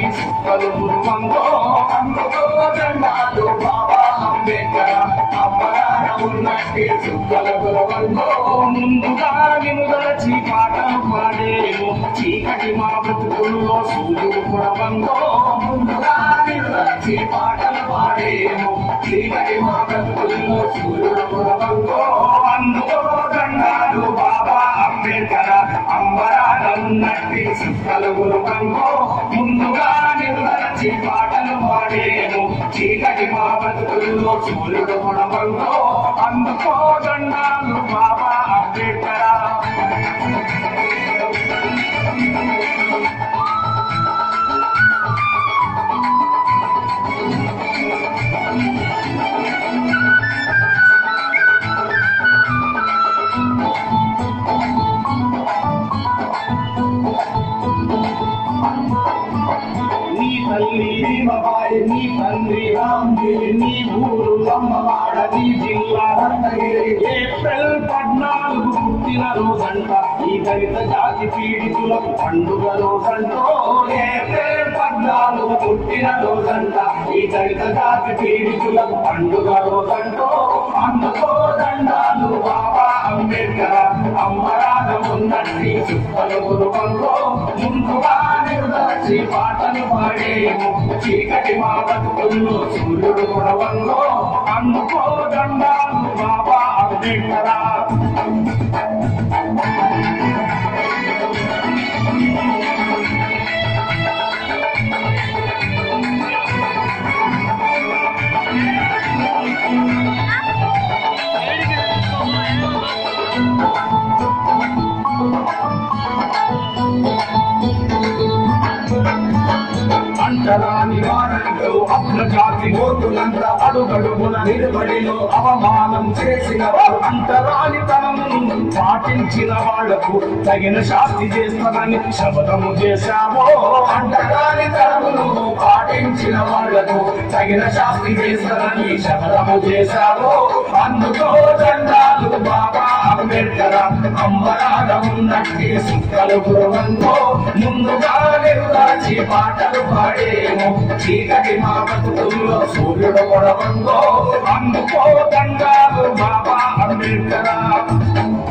సుక్కలు గురువంగో అందుకో దండాలు బాబా అంబేద్కర్ అమ్మరాన ఉన్నట్టి సుక్కల గురువంగో ముందుగా నిముదలచి పాటలు పాడేము చీకటి మా బ్రతుకుల్లో సూర్యుడు కురవంగో ముందుగా నిముదలచి పాటలు పాడేము చీకటి మా బ్రతుకుల్లో సూర్యుడు కురవంగో అందుకో దండాలు బాబా అంబేద్కర్ అంబరాన ఉన్నట్టి సుక్కల గురువంగో ముందుగా నిరుదలచి పాటలు పాడేము చీకటి మా బతుకుల్లో సూర్యుడు గుణవంగో అందుకో దండాలు బాబా అంబేద్కర్ నీ తల్లి భీమబాయి నీ తండ్రి రామ్గిరి నీ ఊరు అమ్మవాడ నీ జిల్లా రత్నగిరి ఏప్రిల్ పద్నాలుగు పుట్టిన రోజంట ఈ దళిత జాతి పీడితులకు పండుగ రోజంటో ఏప్రిల్ పద్నాలుగు పుట్టిన రోజంట ఈ దళిత జాతి పీడితులకు పండుగ రోజంటో అందుకో దండాలు బాబా అంబేద్కర్ అమ్మరాజ ఉన్నట్టి చుక్కలు గురువంలో ముందుగా నిర్దాచి పాటలు పాడేము చీకటి మా బతుకుల్లో సూర్యుడు గుణవంలో అందుకో దండాలు బాబా అంబేద్కర్ అంటరాని వారంటూ అగ్రజాతి ఓటులంతా అడుగడుగున నిలబడిలో అవమానం చేసిన వారు అంటరాని తనమును పాటించిన వాళ్లకు తగిన శాస్తి చేస్తానని శపథము చేశామో అంటరాని తనమును పాటించిన వాళ్లకు తగిన శాస్తి చేస్తానని శపథము చేశామో అందుకో దండాలు బాబా అంబేద్కర్ అమ్మరాడ ఉన్నట్టి సుక్కలు గురువంతో ముందుగా నిర్దాచి పాటలు పాడేము చీకటి మా బతుకుల్లో సూర్యుడు కొడవందో అందుకో దండాలు బాబా అంబేద్కర్